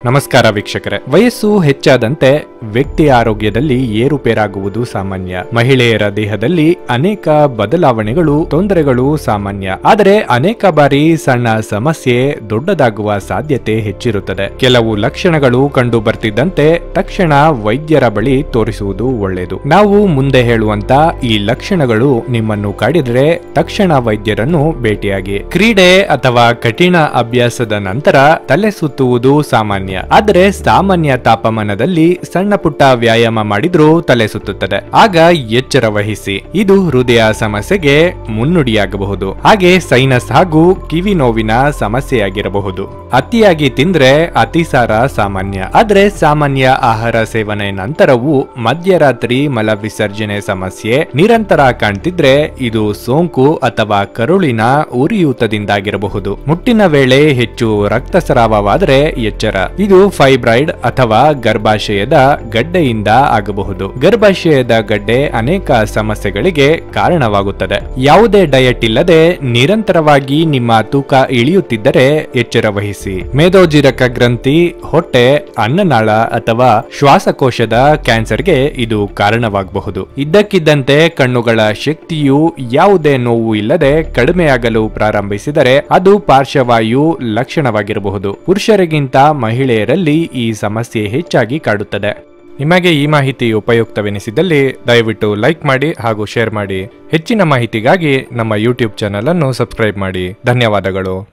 ನಮಸ್ಕಾರ ವೀಕ್ಷಕರೇ ವಯಸ್ಸು ಹೆಚ್ಚಾದಂತೆ ವ್ಯಕ್ತಿ ಆರೋಗ್ಯದಲ್ಲಿ ಏರುಪೇರಾಗುವುದು ಸಾಮಾನ್ಯ ಮಹಿಳೆಯರ ದೇಹದಲ್ಲಿ ಅನೇಕ ಬದಲಾವಣೆಗಳು ತೊಂದರೆಗಳು ಸಾಮಾನ್ಯ ಆದರೆ ಅನೇಕ ಬಾರಿ ಸಣ್ಣ ಸಮಸ್ಯೆ ದೊಡ್ಡದಾಗುವ ಸಾಧ್ಯತೆ ಹೆಚ್ಚಿರುತ್ತದೆ ಕೆಲವು ಲಕ್ಷಣಗಳು ಕಂಡು ಬರ್ತಿದ್ದಂತೆ ತಕ್ಷಣ ವೈದ್ಯರ ಬಳಿ ತೋರಿಸುವುದು ಒಳ್ಳೆಯದು ನಾವು ಮುಂದೆ ಹೇಳುವಂತ ಈ ಲಕ್ಷಣಗಳು ನಿಮ್ಮನ್ನು ಕಾಡಿದ್ರೆ ತಕ್ಷಣ ವೈದ್ಯರನ್ನು ಭೇಟಿಯಾಗಿ ಕ್ರೀಡೆ ಅಥವಾ ಕಠಿಣ ಅಭ್ಯಾಸದ ನಂತರ ತಲೆ ಸುತ್ತುವುದು ಸಾಮಾನ್ಯ ಆದರೆ ಸಾಮಾನ್ಯ ತಾಪಮಾನದಲ್ಲಿ ಸಣ್ಣ ಪುಟ್ಟ ವ್ಯಾಯಾಮ ಮಾಡಿದ್ರೂ ತಲೆ ಸುತ್ತುತ್ತದೆ ಆಗ ಎಚ್ಚರ ವಹಿಸಿ ಇದು ಹೃದಯ ಸಮಸ್ಯೆಗೆ ಮುನ್ನುಡಿಯಾಗಬಹುದು ಹಾಗೆ ಸೈನಸ್ ಹಾಗೂ ಕಿವಿ ನೋವಿನ ಸಮಸ್ಯೆಯಾಗಿರಬಹುದು ಅತಿಯಾಗಿ ತಿಂದ್ರೆ ಅತಿಸಾರ ಸಾಮಾನ್ಯ ಆದ್ರೆ ಸಾಮಾನ್ಯ ಆಹಾರ ಸೇವನೆ ನಂತರವೂ ಮಧ್ಯರಾತ್ರಿ ಮಲ ವಿಸರ್ಜನೆ ಸಮಸ್ಯೆ ನಿರಂತರ ಕಾಣ್ತಿದ್ರೆ ಇದು ಸೋಂಕು ಅಥವಾ ಕರುಳಿನ ಉರಿಯೂತದಿಂದಾಗಿರಬಹುದು ಮುಟ್ಟಿನ ವೇಳೆ ಹೆಚ್ಚು ರಕ್ತಸ್ರಾವವಾದರೆ ಎಚ್ಚರ ಇದು ಫೈಬ್ರಾಯ್ಡ್ ಅಥವಾ ಗರ್ಭಾಶಯದ ಗಡ್ಡೆಯಿಂದ ಆಗಬಹುದು ಗರ್ಭಾಶಯದ ಗಡ್ಡೆ ಅನೇಕ ಸಮಸ್ಯೆಗಳಿಗೆ ಕಾರಣವಾಗುತ್ತದೆ ಯಾವುದೇ ಡಯಟ್ ಇಲ್ಲದೆ ನಿರಂತರವಾಗಿ ನಿಮ್ಮ ತೂಕ ಇಳಿಯುತ್ತಿದ್ದರೆ ಎಚ್ಚರ ವಹಿಸಿ ಮೇದೋಜಿರಕ ಗ್ರಂಥಿ ಹೊಟ್ಟೆ ಅನ್ನನಾಳ ಅಥವಾ ಶ್ವಾಸಕೋಶದ ಕ್ಯಾನ್ಸರ್ಗೆ ಇದು ಕಾರಣವಾಗಬಹುದು ಇದ್ದಕ್ಕಿದ್ದಂತೆ ಕಣ್ಣುಗಳ ಶಕ್ತಿಯು ಯಾವುದೇ ನೋವು ಇಲ್ಲದೆ ಕಡಿಮೆಯಾಗಲು ಪ್ರಾರಂಭಿಸಿದರೆ ಅದು ಪಾರ್ಶ್ವವಾಯು ಲಕ್ಷಣವಾಗಿರಬಹುದು ಪುರುಷರಿಗಿಂತ ಮಹಿಳೆಯರಲ್ಲಿ ಈ ಸಮಸ್ಯೆ ಹೆಚ್ಚಾಗಿ ಕಾಡುತ್ತದೆ ನಿಮಗೆ ಈ ಮಾಹಿತಿ ಉಪಯುಕ್ತವೆನಿಸಿದಲ್ಲಿ ದಯವಿಟ್ಟು ಲೈಕ್ ಮಾಡಿ ಹಾಗೂ ಶೇರ್ ಮಾಡಿ ಹೆಚ್ಚಿನ ಮಾಹಿತಿಗಾಗಿ ನಮ್ಮ ಯೂಟ್ಯೂಬ್ ಚಾನಲ್ ಅನ್ನು ಸಬ್ಸ್ಕ್ರೈಬ್ ಮಾಡಿ ಧನ್ಯವಾದಗಳು